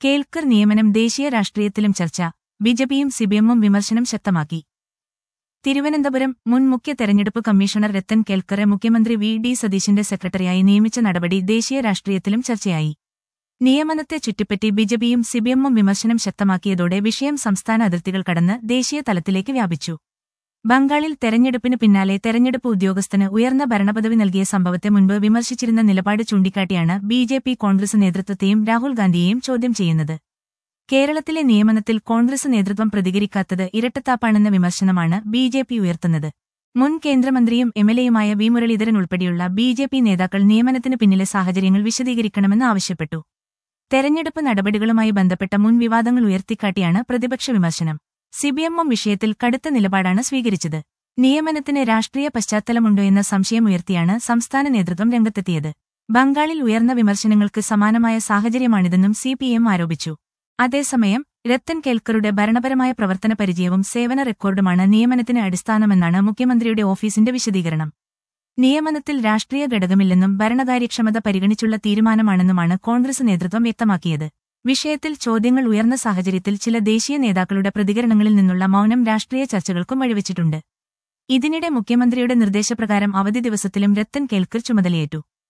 കേൽക്കർ നിയമനം ദേശീയ രാഷ്ട്രീയത്തിലും ചർച്ച ബിജെപിയും സിപിഎമ്മും വിമർശനം ശക്തമാക്കി തിരുവനന്തപുരം മുൻ മുഖ്യ തെരഞ്ഞെടുപ്പ് കമ്മീഷണർ രത്തൻ കേൽക്കറെ മുഖ്യമന്ത്രി വി ഡി സതീശിന്റെ സെക്രട്ടറിയായി നിയമിച്ച നടപടി ദേശീയ രാഷ്ട്രീയത്തിലും ചർച്ചയായി നിയമനത്തെ ചുറ്റിപ്പറ്റി ബിജെപിയും സിപിഎമ്മും വിമർശനം ശക്തമാക്കിയതോടെ വിഷയം സംസ്ഥാന അതിർത്തികൾ കടന്ന് ദേശീയ തലത്തിലേക്ക് വ്യാപിച്ചു ബംഗാളിൽ തെരഞ്ഞെടുപ്പിന് പിന്നാലെ തെരഞ്ഞെടുപ്പ് ഉദ്യോഗസ്ഥന് ഉയർന്ന ഭരണപദവി നൽകിയ സംഭവത്തെ മുൻപ് വിമർശിച്ചിരുന്ന നിലപാട് ചൂണ്ടിക്കാട്ടിയാണ് ബി ജെ പി കോൺഗ്രസ് നേതൃത്വത്തെയും രാഹുൽ ഗാന്ധിയെയും ചോദ്യം ചെയ്യുന്നത് കേരളത്തിലെ നിയമനത്തിൽ കോൺഗ്രസ് നേതൃത്വം പ്രതികരിക്കാത്തത് ഇരട്ടത്താപ്പാണെന്ന വിമർശനമാണ് ബി ജെ പി ഉയർത്തുന്നത് മുൻ കേന്ദ്രമന്ത്രിയും എംഎൽഎയുമായ വി മുരളീധരൻ ഉൾപ്പെടെയുള്ള ബി ജെ പി നേതാക്കൾ നിയമനത്തിന് പിന്നിലെ സാഹചര്യങ്ങൾ വിശദീകരിക്കണമെന്ന് ആവശ്യപ്പെട്ടു തെരഞ്ഞെടുപ്പ് നടപടികളുമായി ബന്ധപ്പെട്ട മുൻ വിവാദങ്ങൾ ഉയർത്തിക്കാട്ടിയാണ് പ്രതിപക്ഷ വിമർശനം സിബിഎമ്മും വിഷയത്തിൽ കടുത്ത നിലപാടാണ് സ്വീകരിച്ചത് നിയമനത്തിന് രാഷ്ട്രീയ പശ്ചാത്തലമുണ്ടോ എന്ന സംശയമുയർത്തിയാണ് സംസ്ഥാന നേതൃത്വം രംഗത്തെത്തിയത് ബംഗാളിൽ ഉയർന്ന വിമർശനങ്ങൾക്ക് സമാനമായ സാഹചര്യമാണിതെന്നും സിപിഎം ആരോപിച്ചു അതേസമയം രത്തൻ കേൽക്കറുടെ ഭരണപരമായ പ്രവർത്തന പരിചയവും സേവന റെക്കോർഡുമാണ് നിയമനത്തിന് അടിസ്ഥാനമെന്നാണ് മുഖ്യമന്ത്രിയുടെ ഓഫീസിന്റെ വിശദീകരണം നിയമനത്തിൽ രാഷ്ട്രീയ ഘടകമില്ലെന്നും ഭരണകാര്യക്ഷമത പരിഗണിച്ചുള്ള തീരുമാനമാണെന്നുമാണ് കോൺഗ്രസ് നേതൃത്വം വ്യക്തമാക്കിയത് വിഷയത്തിൽ ചോദ്യങ്ങൾ ഉയർന്ന സാഹചര്യത്തിൽ ചില ദേശീയ നേതാക്കളുടെ പ്രതികരണങ്ങളിൽ നിന്നുള്ള മൗനം രാഷ്ട്രീയ ചർച്ചകൾക്കും വഴിവെച്ചിട്ടുണ്ട് ഇതിനിടെ മുഖ്യമന്ത്രിയുടെ നിർദ്ദേശപ്രകാരം അവധി ദിവസത്തിലും രത്തൻ കേൽക്കർ ചുമതലയേറ്റു